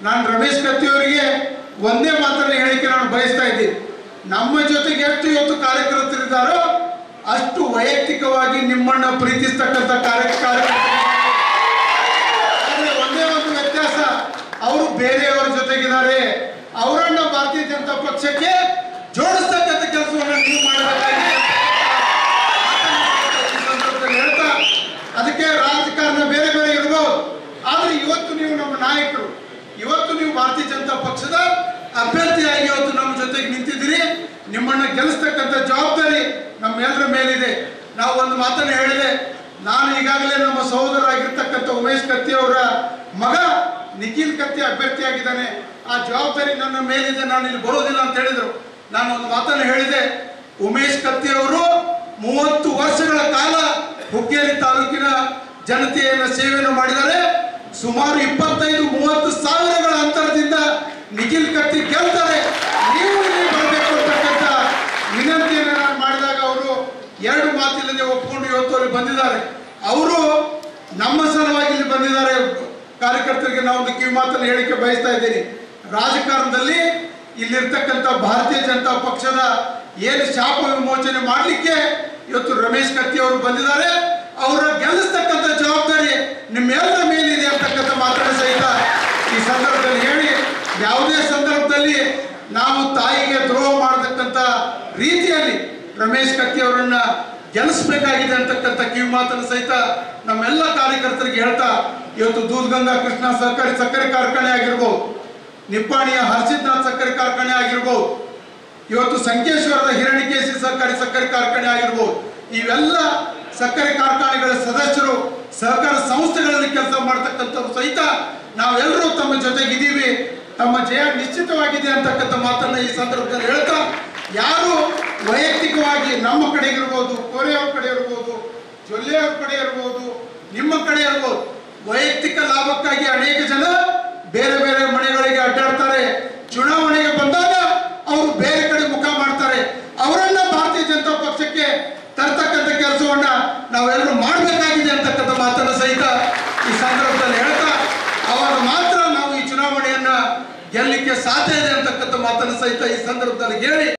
ನಾನು ರಮೇಶ್ ಕತ್ತಿ ಅವರಿಗೆ ಒಂದೇ ಮಾತನ್ನು ಹೇಳಿಕೆ ನಾನು ಬಯಸ್ತಾ ಇದ್ದೀನಿ ನಮ್ಮ ಜೊತೆಗೆ ಎಷ್ಟು ಇವತ್ತು ಕಾರ್ಯಕರ್ತರಿದ್ದಾರೋ ಅಷ್ಟು ವೈಯಕ್ತಿಕವಾಗಿ ನಿಮ್ಮನ್ನ ಪ್ರೀತಿಸ್ತಕ್ಕಂಥ ಕಾರ್ಯ ಕಾರ್ಯಕರ್ತರು ಆದ್ರೆ ಒಂದೇ ಒಂದು ವ್ಯತ್ಯಾಸ ಅವರು ಬೇರೆಯವರ ಜೊತೆಗಿದ್ದಾರೆ ಅವರನ್ನ ಭಾರತೀಯ ಜನತಾ ಪಕ್ಷಕ್ಕೆ ಜೋಡಿಸ್ತಕ್ಕಂಥ ಕೆಲಸವನ್ನು ನೀವು ಮಾಡಬೇಕಾಗಿದೆ ಈ ಸಂದರ್ಭದಲ್ಲಿ ಹೇಳ್ತಾ ಅದಕ್ಕೆ ರಾಜಕಾರಣ ಬೇರೆ ಬೇರೆ ಇರಬಹುದು ಆದ್ರೆ ಇವತ್ತು ನೀವು ನಮ್ಮ ನಾಯಕರು ಇವತ್ತು ನೀವು ಭಾರತೀಯ ಜನತಾ ಪಕ್ಷದ ಅಭ್ಯರ್ಥಿಯಾಗಿ ಇವತ್ತು ನಮ್ಮ ಜೊತೆಗೆ ನಿಂತಿದ್ದೀರಿ ನಿಮ್ಮನ್ನ ಗೆಲ್ಲಿಸ್ತಕ್ಕಂಥ ಜವಾಬ್ದಾರಿ ನಮ್ಮೆಲ್ಲರ ಮೇಲಿದೆ ನಾವು ಒಂದು ಮಾತನ್ನು ಹೇಳಿದೆ ನಾನು ಈಗಾಗಲೇ ನಮ್ಮ ಸಹೋದರಾಗಿರ್ತಕ್ಕಂಥ ಉಮೇಶ್ ಕತ್ತಿ ಅವರ ಮಗ ನಿಖಿಲ್ ಕತ್ತಿ ಅಭ್ಯರ್ಥಿಯಾಗಿದ್ದಾನೆ ಆ ಜವಾಬ್ದಾರಿ ನನ್ನ ಮೇಲಿದೆ ನಾನು ಇಲ್ಲಿ ಬರೋದಿಲ್ಲ ಅಂತ ಹೇಳಿದ್ರು ನಾನು ಒಂದು ಮಾತನ್ನು ಹೇಳಿದೆ ಉಮೇಶ್ ಕತ್ತಿ ಅವರು ಮೂವತ್ತು ವರ್ಷಗಳ ಕಾಲ ಹುಕ್ಕೇರಿ ತಾಲೂಕಿನ ಜನತೆಯನ್ನು ಸೇವೆಯನ್ನು ಮಾಡಿದ್ದಾರೆ ಸುಮಾರು ಇಪ್ಪತ್ತೈದು ಮೂವತ್ತು ಸಾವಿರಗಳ ಅಂತರದಿಂದ ನಿಖಿಲ್ ಕತ್ತಿ ಗೆಲ್ತಾರೆ ನೀವು ಇಲ್ಲಿ ಬರಬೇಕು ಅಂತಕ್ಕಂಥ ವಿನಂತಿಯನ್ನು ನಾನು ಮಾಡಿದಾಗ ಅವರು ಎರಡು ಮಾತಿಲ್ಲದೆ ಒಪ್ಪಿಕೊಂಡು ಇವತ್ತು ಅಲ್ಲಿ ಬಂದಿದ್ದಾರೆ ಅವರು ನಮ್ಮ ಸಲುವಾಗಿ ಇಲ್ಲಿ ಬಂದಿದ್ದಾರೆ ಕಾರ್ಯಕರ್ತರಿಗೆ ನಾವು ಒಂದು ಕಿವಿ ಮಾತನ್ನು ಹೇಳಿಕೆ ಬಯಸ್ತಾ ಇದ್ದೀನಿ ರಾಜಕಾರಣದಲ್ಲಿ ಇಲ್ಲಿರ್ತಕ್ಕಂಥ ಭಾರತೀಯ ಜನತಾ ಪಕ್ಷದ ಏನು ಶಾಪ ವಿಮೋಚನೆ ಮಾಡಲಿಕ್ಕೆ ಇವತ್ತು ರಮೇಶ್ ಕತ್ತಿ ಅವರು ಬಂದಿದ್ದಾರೆ ಅವರ ಗೆಲ್ಲಿಸ್ತಕ್ಕಂಥ ಜವಾಬ್ದಾರಿ ನಿಮ್ಮೆಲ್ಲರ ಮೇಲಿದೆ ಅಂತಕ್ಕಂಥ ಮಾತನ್ನು ಸಹಿತ ಈ ಸಂದರ್ಭದಲ್ಲಿ ಹೇಳಿ ಯಾವುದೇ ಸಂದರ್ಭದಲ್ಲಿ ನಾವು ತಾಯಿಗೆ ದ್ರೋಹ ಮಾಡತಕ್ಕಂಥ ರೀತಿಯಲ್ಲಿ ರಮೇಶ್ ಕತ್ತಿ ಅವರನ್ನ ಗೆಲ್ಲಿಸಬೇಕಾಗಿದೆ ಅಂತಕ್ಕಂಥ ಕಿವಿ ಮಾತನ್ನು ಸಹಿತ ನಮ್ಮೆಲ್ಲ ಕಾರ್ಯಕರ್ತರಿಗೆ ಹೇಳ್ತಾ ಇವತ್ತು ದೂಧಗಂಗಾ ಕೃಷ್ಣ ಸಹಕಾರಿ ಸಕ್ಕರೆ ಕಾರ್ಖಾನೆ ಆಗಿರ್ಬೋದು ನಿಪ್ಪಾಣಿಯ ಹರ್ಷಿದ್ನಾಥ್ ಸಕ್ಕರೆ ಕಾರ್ಖಾನೆ ಆಗಿರ್ಬೋದು ಇವತ್ತು ಸಂಕೇಶ್ವರದ ಹಿರಣಿಕೇಶಿ ಸಹಕಾರಿ ಸಕ್ಕರೆ ಕಾರ್ಖಾನೆ ಆಗಿರ್ಬೋದು ಇವೆಲ್ಲ ಸಕ್ಕರೆ ಕಾರ್ಖಾನೆಗಳ ಸದಸ್ಯರು ಸಹಕಾರ ಸಂಸ್ಥೆಗಳಲ್ಲಿ ಕೆಲಸ ಮಾಡ್ತಕ್ಕಂಥವ್ರು ಸಹಿತ ನಾವೆಲ್ಲರೂ ತಮ್ಮ ಜೊತೆಗಿದ್ದೀವಿ ತಮ್ಮ ಜಯ ನಿಶ್ಚಿತವಾಗಿದೆ ಅಂತಕ್ಕಂಥ ಮಾತನ್ನ ಈ ಸಂದರ್ಭದಲ್ಲಿ ಹೇಳ್ತಾ ಯಾರು ವೈಯಕ್ತಿಕವಾಗಿ ನಮ್ಮ ಕಡೆ ಇರ್ಬೋದು ಕೋರೆಯವ್ರ ಕಡೆ ಇರ್ಬೋದು ಜೊಲ್ಲೆಯವ್ರ ಕಡೆ ಇರ್ಬೋದು ನಿಮ್ಮ ಕಡೆ ಇರ್ಬೋದು ವೈಯಕ್ತಿಕ ಲಾಭಕ್ಕಾಗಿ ಅನೇಕ ಜನ ಬೇರೆ ಬೇರೆ ಮನೆಗಳಿಗೆ ಅಡ್ಡಾಡ್ತಾರೆ ಚುನಾವಣೆಗೆ ಬಂದಾಗ ಅವರು ಬೇರೆ ಕಡೆ ಮುಖ ಮಾಡ್ತಾರೆ ಅವರನ್ನ ಭಾರತೀಯ ಜನತಾ ಪಕ್ಷಕ್ಕೆ ತರ್ತಕ್ಕಂಥ ಕೆಲಸವನ್ನ ನಾವೆಲ್ಲರೂ ಮಾಡಬೇಕಾಗಿದೆ ಅಂತಕ್ಕಂಥ ಮಾತನ್ನ ಸಹಿತ ಈ ಸಂದರ್ಭದಲ್ಲಿ ಹೇಳ್ತಾ ಅವಾಗ ಮಾತ್ರ ನಾವು ಈ ಚುನಾವಣೆಯನ್ನ ಗೆಲ್ಲಲಿಕ್ಕೆ ಸಾಧ್ಯ ಇದೆ ಅಂತಕ್ಕಂಥ ಮಾತನ್ನು ಸಹಿತ ಈ ಸಂದರ್ಭದಲ್ಲಿ ಹೇಳಿ